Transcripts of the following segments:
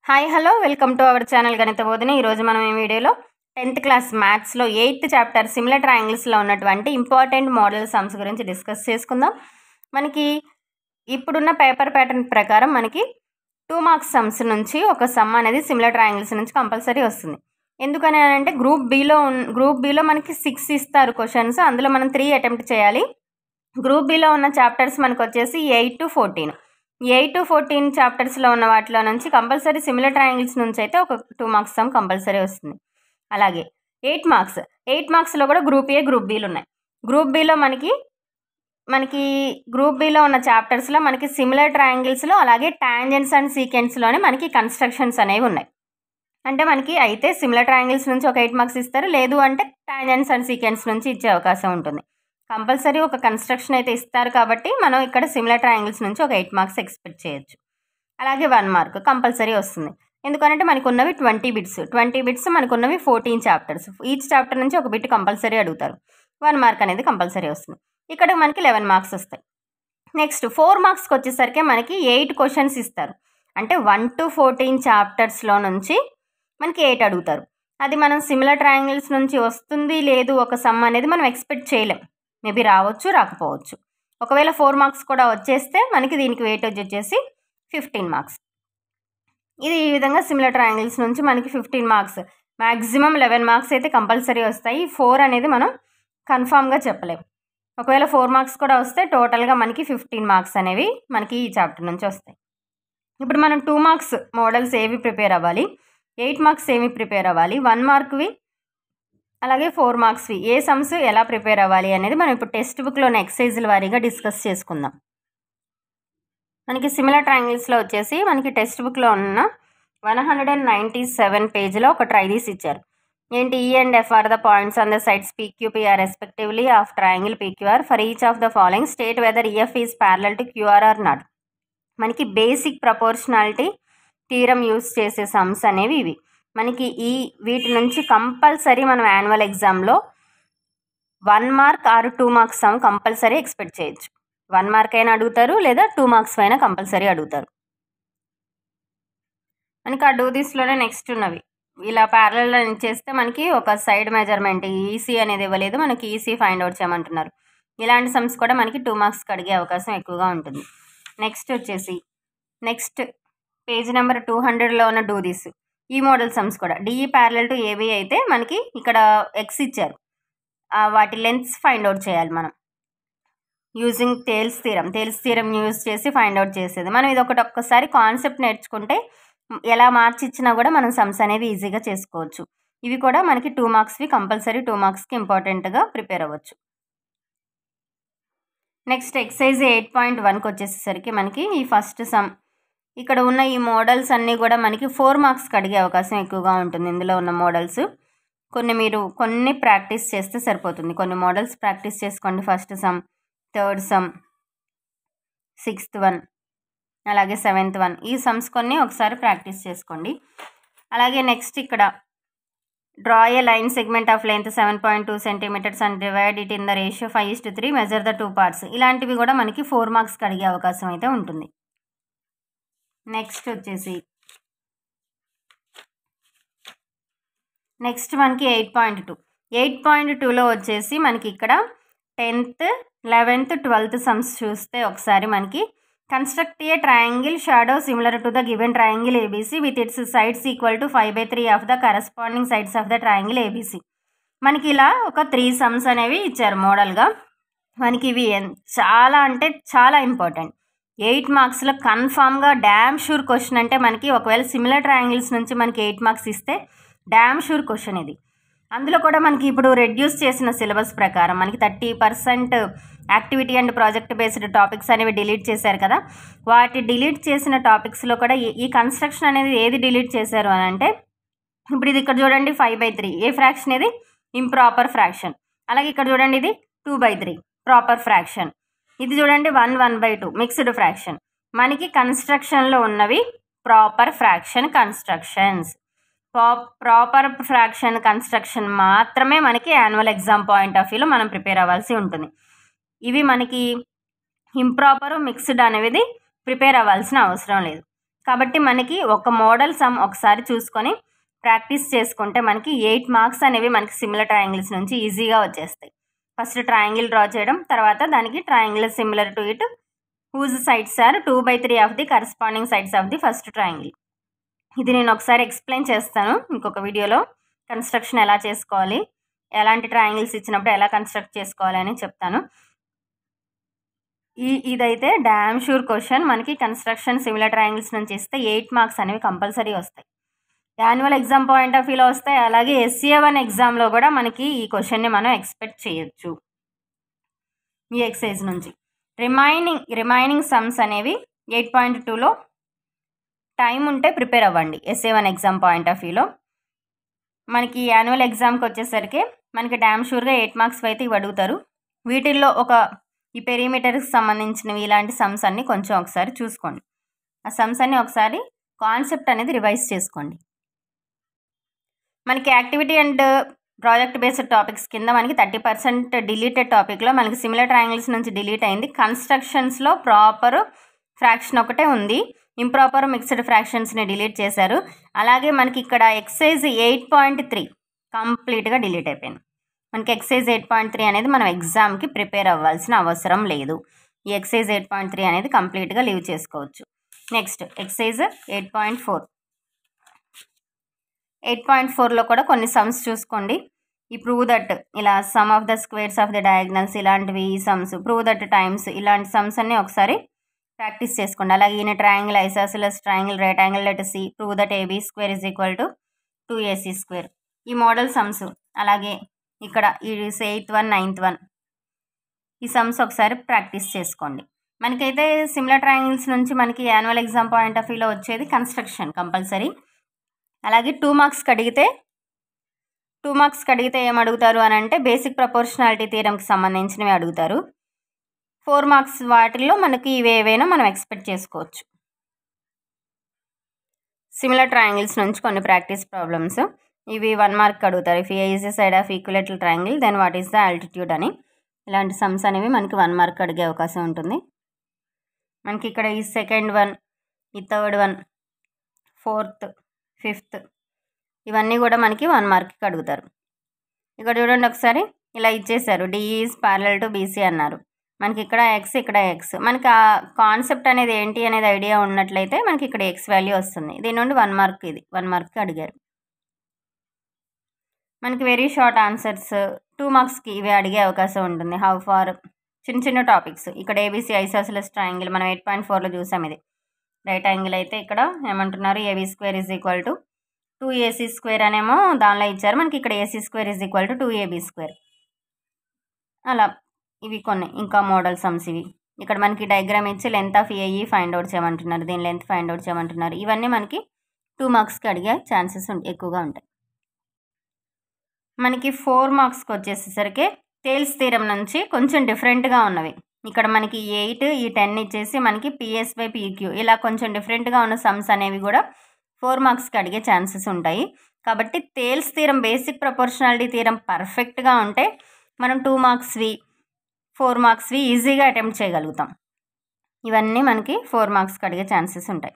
hi hello welcome to our channel గణిత బోధన ఈరోజు మనం ఈ వీడియోలో టెన్త్ క్లాస్ మ్యాథ్స్లో ఎయిత్ చాప్టర్ సిమిలర్ ట్రయాంగిల్స్లో ఉన్నటువంటి ఇంపార్టెంట్ మోడల్ సమ్స్ గురించి డిస్కస్ చేసుకుందాం మనకి ఇప్పుడున్న పేపర్ ప్యాటర్న్ ప్రకారం మనకి టూ మార్క్స్ సమ్స్ నుంచి ఒక సమ్ అనేది సిమిలర్ ట్రయాంగిల్స్ నుంచి కంపల్సరీ వస్తుంది ఎందుకని అంటే గ్రూప్ బీలో గ్రూప్ బీలో మనకి సిక్స్ ఇస్తారు క్వశ్చన్స్ అందులో మనం త్రీ అటెంప్ట్ చేయాలి గ్రూప్ బిలో ఉన్న చాప్టర్స్ మనకు వచ్చేసి eight to fourteen eight to fourteen చాప్టర్స్లో ఉన్న వాటిలో నుంచి కంపల్సరీ సిమిలర్ ట్రయాంగిల్స్ నుంచి అయితే ఒక టూ మార్క్స్ సమ్ కంపల్సరీ వస్తుంది అలాగే ఎయిట్ మార్క్స్ ఎయిట్ మార్క్స్లో కూడా గ్రూప్ ఏ గ్రూప్ బీలు ఉన్నాయి గ్రూప్ బీలో మనకి మనకి గ్రూప్ బీలో ఉన్న చాప్టర్స్లో మనకి సిమిలర్ ట్రయాంగిల్స్లో అలాగే టాంజెంట్స్ అండ్ సీకెంట్స్లోనే మనకి కన్స్ట్రక్షన్స్ అనేవి ఉన్నాయి అంటే మనకి అయితే సిమిలర్ ట్రయాంగిల్స్ నుంచి ఒక ఎయిట్ మార్క్స్ ఇస్తారు లేదు అంటే టాంజెంట్స్ అండ్ సీకెంట్స్ నుంచి ఇచ్చే అవకాశం ఉంటుంది కంపల్సరీ ఒక కన్స్ట్రక్షన్ అయితే ఇస్తారు కాబట్టి మనం ఇక్కడ సిమిలర్ ట్రయాంగిల్స్ నుంచి ఒక ఎయిట్ మార్క్స్ ఎక్స్పెక్ట్ చేయొచ్చు అలాగే వన్ మార్క్ కంపల్సరీ వస్తుంది ఎందుకంటే మనకు ఉన్నవి ట్వంటీ బిట్స్ ట్వంటీ బిట్స్ మనకు ఉన్నవి ఫోర్టీన్ చాప్టర్స్ ఈచ్ చాప్టర్ నుంచి ఒక బిట్ కంపల్సరీ అడుగుతారు వన్ మార్క్ అనేది కంపల్సరీ వస్తుంది ఇక్కడ మనకి లెవెన్ మార్క్స్ వస్తాయి నెక్స్ట్ ఫోర్ మార్క్స్కి వచ్చేసరికి మనకి ఎయిట్ క్వశ్చన్స్ ఇస్తారు అంటే వన్ టు ఫోర్టీన్ చాప్టర్స్లో నుంచి మనకి ఎయిట్ అడుగుతారు అది మనం సిమిలర్ ట్రయాంగిల్స్ నుంచి వస్తుంది లేదు ఒక సమ్ అనేది మనం ఎక్స్పెక్ట్ చేయలేం మేబీ రావచ్చు రాకపోవచ్చు ఒకవేళ ఫోర్ మార్క్స్ కూడా వచ్చేస్తే మనకి దీనికి వెయిటేజ్ వచ్చేసి ఫిఫ్టీన్ మార్క్స్ ఇది ఈ విధంగా సిమిలర్ ట్రయాంగిల్స్ నుంచి మనకి fifteen marks maximum eleven marks అయితే కంపల్సరీ వస్తాయి ఫోర్ అనేది మనం కన్ఫామ్గా చెప్పలేం ఒకవేళ ఫోర్ మార్క్స్ కూడా వస్తే టోటల్గా మనకి ఫిఫ్టీన్ మార్క్స్ అనేవి మనకి ఈ చాప్టర్ నుంచి వస్తాయి ఇప్పుడు మనం టూ మార్క్స్ మోడల్స్ ఏవి ప్రిపేర్ అవ్వాలి ఎయిట్ మార్క్స్ ఏమి ప్రిపేర్ అవ్వాలి వన్ మార్క్వి అలాగే ఫోర్ మార్క్స్వి ఏ సమ్స్ ఎలా ప్రిపేర్ అవ్వాలి అనేది మనం ఇప్పుడు టెక్స్ట్ బుక్లోని ఎక్సైజుల వారీగా డిస్కస్ చేసుకుందాం మనకి సిమిలర్ ట్రయాంగిల్స్లో వచ్చేసి మనకి టెక్స్ట్ బుక్లో ఉన్న one hundred and ninety seven పేజ్లో ఒక ట్రైదీస్ ఇచ్చారు ఏంటి E and F are the points on the sides PQ PR respectively of triangle PQR for each of the following state whether EF is parallel to QR or not మనకి basic proportionality theorem use చేసే sums అనేవి ఇవి మనకి ఈ వీటి నుంచి compulsory మనం annual ఎగ్జామ్లో one mark or two marks sum compulsory expect చేయొచ్చు వన్ మార్క్ అయినా అడుగుతారు లేదా టూ మార్క్స్ అయినా కంపల్సరీ అడుగుతారు మనకి ఆ డూదీస్లోనే నెక్స్ట్ ఉన్నవి ఇలా ప్యారల చేస్తే మనకి ఒక సైడ్ మెజర్మెంట్ ఈసీ అనేది ఇవ్వలేదు మనకి ఈసీ ఫైండ్ అవుట్ చేయమంటున్నారు ఇలాంటి సమ్స్ కూడా మనకి టూ మార్క్స్కి అడిగే అవకాశం ఎక్కువగా ఉంటుంది నెక్స్ట్ వచ్చేసి నెక్స్ట్ పేజ్ నెంబర్ టూ హండ్రెడ్లో ఉన్న డూదీస్ ఈ మోడల్ సమ్స్ కూడా డిఈ ప్యారలల్ టు ఏబీ అయితే మనకి ఇక్కడ ఎక్స్ ఇచ్చారు వాటి లెంత్స్ ఫైండ్ అవుట్ చేయాలి మనం using Thales theorem Thales theorem use చేసి ఫైండ్ అవుట్ చేసేది మనం ఇది ఒకటి ఒక్కసారి కాన్సెప్ట్ నేర్చుకుంటే ఎలా మార్చి ఇచ్చినా కూడా మనం సమ్స్ అనేవి ఈజీగా చేసుకోవచ్చు ఇవి కూడా మనకి టూ మార్క్స్వి కంపల్సరీ టూ మార్క్స్కి ఇంపార్టెంట్గా ప్రిపేర్ అవ్వచ్చు నెక్స్ట్ ఎక్సైజ్ ఎయిట్ పాయింట్ వన్కి వచ్చేసరికి మనకి ఈ ఫస్ట్ సమ్ ఇక్కడ ఉన్న ఈ మోడల్స్ అన్నీ కూడా మనకి ఫోర్ మార్క్స్కి అడిగే అవకాశం ఎక్కువగా ఉంటుంది ఇందులో ఉన్న మోడల్స్ కొన్ని మీరు కొన్ని ప్రాక్టీస్ చేస్తే సరిపోతుంది కొన్ని మోడల్స్ ప్రాక్టీస్ చేసుకోండి first sum third sum sixth one అలాగే సెవెంత్ వన్ ఈ సమ్స్ కొన్ని ఒకసారి ప్రాక్టీస్ చేసుకోండి అలాగే నెక్స్ట్ ఇక్కడ draw a line segment of length seven point two centimetres and divide it in the ratio five is to three measure the two parts ఇలాంటివి కూడా మనకి ఫోర్ మార్క్స్కి అడిగే అవకాశం అయితే ఉంటుంది నెక్స్ట్ వచ్చేసి నెక్స్ట్ మనకి eight point two eight point టూలో వచ్చేసి మనకి ఇక్కడ టెన్త్ లెవెన్త్ ట్వెల్త్ సమ్స్ చూస్తే ఒకసారి మనకి construct a triangle shadow similar to the given triangle ABC with its sides equal to five by three of the corresponding sides of the triangle ABC మనకి ఇలా ఒక త్రీ సమ్స్ అనేవి ఇచ్చారు మోడల్గా మనకి ఇవి చాలా అంటే చాలా ఇంపార్టెంట్ ఎయిట్ మార్క్స్లో కన్ఫామ్గా డ్యామ్ షూర్ క్వశ్చన్ అంటే మనకి ఒకవేళ సిమిలర్ ట్రయాంగిల్స్ నుంచి మనకి ఎయిట్ మార్క్స్ ఇస్తే డ్యామ్ షూర్ క్వశ్చన్ ఇది అందులో కూడా మనకి ఇప్పుడు రెడ్యూస్ చేసిన సిలబస్ ప్రకారం మనకి thirty percent activity and project based topics అనేవి డిలీట్ చేశారు కదా వాటి డిలీట్ చేసిన టాపిక్స్లో కూడా ఈ కన్స్ట్రక్షన్ అనేది ఏది డిలీట్ చేశారు అని అంటే ఇప్పుడు ఇది ఇక్కడ చూడండి five by three a fraction ఇది ఇంప్రాపర్ ఫ్రాక్షన్ అలాగే ఇక్కడ చూడండి ఇది two by three proper fraction ఇది చూడండి one one by two mixed fraction మనకి కన్స్ట్రక్షన్లో ఉన్నవి proper fraction constructions proper fraction construction మాత్రమే మనకి యాన్యువల్ ఎగ్జామ్ పాయింట్ ఆఫ్ వ్యూలో మనం ప్రిపేర్ అవ్వాల్సి ఉంటుంది ఇవి మనకి ఇంప్రాపర్ మిక్స్డ్ అనేది ప్రిపేర్ అవ్వాల్సిన అవసరం లేదు కాబట్టి మనకి ఒక మోడల్ సమ్ ఒకసారి చూసుకొని ప్రాక్టీస్ చేసుకుంటే మనకి ఎయిట్ మార్క్స్ అనేవి మనకి సిమిలర్ ట్రయాంగిల్స్ నుంచి ఈజీగా వచ్చేస్తాయి ఫస్ట్ ట్రయాంగిల్ డ్రా చేయడం తర్వాత దానికి triangle similar to it whose sides are two by three of the corresponding sides of the first triangle ఇది నేను ఒకసారి ఎక్స్ప్లెయిన్ చేస్తాను ఇంకొక వీడియోలో కన్స్ట్రక్షన్ ఎలా చేసుకోవాలి ఎలాంటి ట్రయాంగిల్స్ ఇచ్చినప్పుడు ఎలా కన్స్ట్రక్ట్ చేసుకోవాలి అని చెప్తాను ఈ ఇదైతే డ్యామ్ షూర్ క్వశ్చన్ మనకి కన్స్ట్రక్షన్ సిమిలర్ ట్రయాంగిల్స్ నుంచి ఇస్తే ఎయిట్ మార్క్స్ అనేవి కంపల్సరీ వస్తాయి యాన్యువల్ ఎగ్జామ్ పాయింట్ ఆఫ్ వ్యూలో వస్తాయి అలాగే ఎస్సీఏ వన్ ఎగ్జామ్లో కూడా మనకి ఈ క్వశ్చన్ని మనం ఎక్స్పెక్ట్ చేయొచ్చు ఈ ఎక్సైజ్ నుంచి రిమైనింగ్ రిమైనింగ్ సమ్స్ అనేవి ఎయిట్ పాయింట్ టూలో టైం ఉంటే ప్రిపేర్ అవ్వండి SA one exam point of వ్యూలో మనకి యాన్యువల్ ఎగ్జామ్కి వచ్చేసరికి మనకి డ్యామ్ షూర్గా ఎయిట్ మార్క్స్ అయితే ఇవి అడుగుతారు వీటిల్లో ఒక ఈ పెరిమీటర్కి సంబంధించినవి ఇలాంటి సమ్స్ అన్ని కొంచెం ఒకసారి చూసుకోండి ఆ సమ్స్ అన్ని ఒకసారి కాన్సెప్ట్ అనేది రివైజ్ చేసుకోండి మనకి activity and project based topics కింద మనకి థర్టీ పర్సెంట్ డిలీటెడ్ టాపిక్లో మనకి సిమిలర్ ట్రయాంగిల్స్ నుంచి డిలీట్ అయింది కన్స్ట్రక్షన్స్లో ప్రాపర్ ఫ్రాక్షన్ ఒకటే ఉంది ఇంప్రాపర్ మిక్స్డ్ ఫ్రాక్షన్స్ని డిలీట్ చేశారు అలాగే మనకి ఇక్కడ ఎక్సైజ్ ఎయిట్ పాయింట్ త్రీ కంప్లీట్గా డిలీట్ అయిపోయింది మనకి ఎక్సైజ్ ఎయిట్ పాయింట్ త్రీ అనేది మనం ఎగ్జామ్కి ప్రిపేర్ అవ్వాల్సిన అవసరం లేదు ఈ ఎక్సైజ్ ఎయిట్ పాయింట్ త్రీ అనేది కంప్లీట్గా లీవ్ చేసుకోవచ్చు next exercise eight point four eight point ఫోర్లో కూడా కొన్ని సమ్స్ చూసుకోండి ఈ ప్రూవ్ దట్ ఇలా sum of the squares of the diagonals ఇలాంటివి ఈ సమ్స్ ప్రూవ్ దట్ టైమ్స్ ఇలాంటి సమ్స్ అన్ని ఒకసారి ప్రాక్టీస్ చేసుకోండి అలాగే ఈయన triangle isosceles triangle right angle let C prove that AB square is equal to two AC square ఈ మోడల్ సమ్స్ అలాగే ఇక్కడ ఈ ఎయిత్ వన్ నైన్త్ వన్ ఈ సమ్స్ ఒకసారి ప్రాక్టీస్ చేసుకోండి మనకైతే సిమిలర్ ట్రయాంగిల్స్ నుంచి మనకి యాన్యువల్ ఎగ్జామ్ పాయింట్ ఆఫ్ వ్యూలో వచ్చేది కన్స్ట్రక్షన్ కంపల్సరీ అలాగే టూ మార్క్స్కి అడిగితే టూ మార్క్స్కి అడిగితే ఏం అడుగుతారు అని అంటే బేసిక్ ప్రపోర్షనాలిటీ థీరంకి సంబంధించినవి అడుగుతారు ఫోర్ మార్క్స్ వాటిల్లో మనకి ఇవేవైనా మనం ఎక్స్పెక్ట్ చేసుకోవచ్చు సిమిలర్ ట్రయాంగిల్స్ నుంచి కొన్ని ప్రాక్టీస్ ప్రాబ్లమ్స్ ఇవి వన్ మార్క్ అడుగుతారు if a is side of equilateral triangle then what is the altitude అని ఇలాంటి సమ్స్ అనేవి మనకి వన్ మార్క్ అడిగే అవకాశం ఉంటుంది మనకి ఇక్కడ ఈ సెకండ్ వన్ ఈ థర్డ్ వన్ ఫోర్త్ ఫిఫ్త్ ఇవన్నీ కూడా మనకి వన్ మార్క్కి అడుగుతారు ఇక్కడ చూడండి ఒకసారి ఇలా ఇచ్చేసారు డిఈస్ ప్యారల్ టు బీసీ అన్నారు మనకి ఇక్కడ ఎక్స్ ఇక్కడ ఎక్స్ మనకి ఆ కాన్సెప్ట్ అనేది ఏంటి అనేది ఐడియా ఉన్నట్లయితే మనకి ఇక్కడ ఎక్స్ వాల్యూ వస్తుంది దీని నుండి వన్ మార్క్ ఇది వన్ మార్క్కి అడిగారు మనకి వెరీ షార్ట్ ఆన్సర్స్ టూ మార్క్స్కి ఇవి అడిగే అవకాశం ఉంటుంది హౌ ఫార్ చిన్న చిన్న టాపిక్స్ ఇక్కడ ఏబీసీ ఐసాసిలస్ ట్రయాంగిల్ మనం ఎయిట్ పాయింట్ ఫోర్లో చూసాం ఇది రైట్ యాంగిల్ అయితే ఇక్కడ ఏమంటున్నారు AB square is equal to two AC square అనేమో దానిలో ఇచ్చారు మనకి ఇక్కడ AC square is equal to two AB square అలా ఇవి కొన్ని ఇంకా మోడల్ సమ్స్ ఇవి ఇక్కడ మనకి డయాగ్రామ్ ఇచ్చి length of AE find out చేయమంటున్నారు దీని లెంత్ ఫైండ్ అవుట్ చేయమంటున్నారు ఇవన్నీ మనకి టూ మార్క్స్కి అడిగే ఛాన్సెస్ ఎక్కువగా ఉంటాయి మనకి ఫోర్ మార్క్స్కి వచ్చేసేసరికి తేల్స్ తీరం నుంచి కొంచెం డిఫరెంట్గా ఉన్నవి ఇక్కడ మనకి ఎయిట్ ఈ టెన్ ఇచ్చేసి మనకి పిఎస్ బై పీక్యూ ఇలా కొంచెం డిఫరెంట్గా ఉన్న సమ్స్ అనేవి కూడా ఫోర్ మార్క్స్కి అడిగే ఛాన్సెస్ ఉంటాయి కాబట్టి తేల్స్ తీరం బేసిక్ ప్రపోర్షనాలిటీ తీరం పర్ఫెక్ట్గా ఉంటే మనం టూ మార్క్స్వి ఫోర్ మార్క్స్వి ఈజీగా అటెంప్ట్ చేయగలుగుతాం ఇవన్నీ మనకి ఫోర్ మార్క్స్కి అడిగే ఛాన్సెస్ ఉంటాయి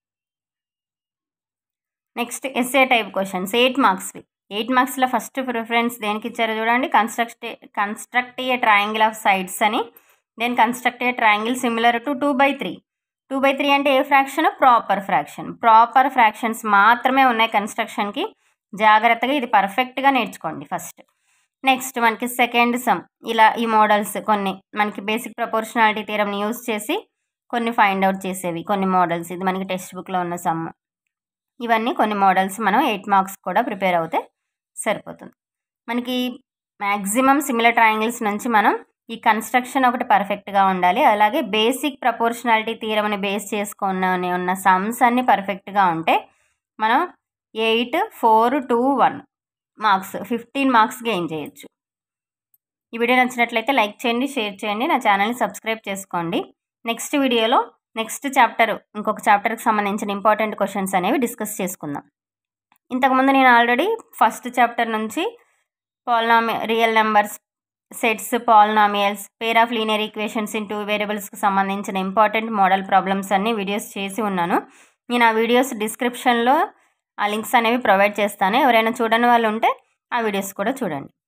next SA type questions eight మార్క్స్వి ఎయిట్ మార్క్స్లో ఫస్ట్ ప్రిఫరెన్స్ దేనికి ఇచ్చారో చూడండి construct construct a triangle of sides అని then construct a triangle similar to two by three two by three అంటే a fraction proper fraction proper fractions మాత్రమే ఉన్నాయి కన్స్ట్రక్షన్కి జాగ్రత్తగా ఇది పర్ఫెక్ట్గా నేర్చుకోండి ఫస్ట్ నెక్స్ట్ మనకి సెకండ్ సమ్ ఇలా ఈ మోడల్స్ కొన్ని మనకి బేసిక్ ప్రపోర్షనాలిటీ థీరంని యూజ్ చేసి కొన్ని ఫైండ్ అవుట్ చేసేవి కొన్ని మోడల్స్ ఇది మనకి టెక్స్ట్ బుక్లో ఉన్న సమ్ ఇవన్నీ కొన్ని మోడల్స్ మనం ఎయిట్ మార్క్స్ కూడా ప్రిపేర్ అవుతే సరిపోతుంది మనకి మ్యాక్సిమం సిమిలర్ ట్రయాంగిల్స్ నుంచి మనం ఈ కన్స్ట్రక్షన్ ఒకటి పర్ఫెక్ట్గా ఉండాలి అలాగే బేసిక్ ప్రపోర్షనాలిటీ థీరమ్ని బేస్ చేసుకున్న ఉన్న సమ్స్ అన్నీ పర్ఫెక్ట్గా ఉంటే మనం eight four two one marks fifteen marks gain చేయొచ్చు ఈ వీడియో నచ్చినట్లయితే లైక్ చేయండి షేర్ చేయండి నా ఛానల్ని సబ్స్క్రైబ్ చేసుకోండి నెక్స్ట్ వీడియోలో నెక్స్ట్ చాప్టర్ ఇంకొక చాప్టర్కి సంబంధించిన ఇంపార్టెంట్ క్వశ్చన్స్ అనేవి డిస్కస్ చేసుకుందాం ఇంతకుముందు నేను ఆల్రెడీ ఫస్ట్ చాప్టర్ నుంచి పాలినామి real numbers sets polynomials pair of linear equations in two వేరియబుల్స్కి సంబంధించిన ఇంపార్టెంట్ మోడల్ ప్రాబ్లమ్స్ అన్ని వీడియోస్ చేసి ఉన్నాను నేను ఆ వీడియోస్ డిస్క్రిప్షన్లో ఆ లింక్స్ అనేవి ప్రొవైడ్ చేస్తాను ఎవరైనా చూడని వాళ్ళు ఉంటే ఆ వీడియోస్ కూడా చూడండి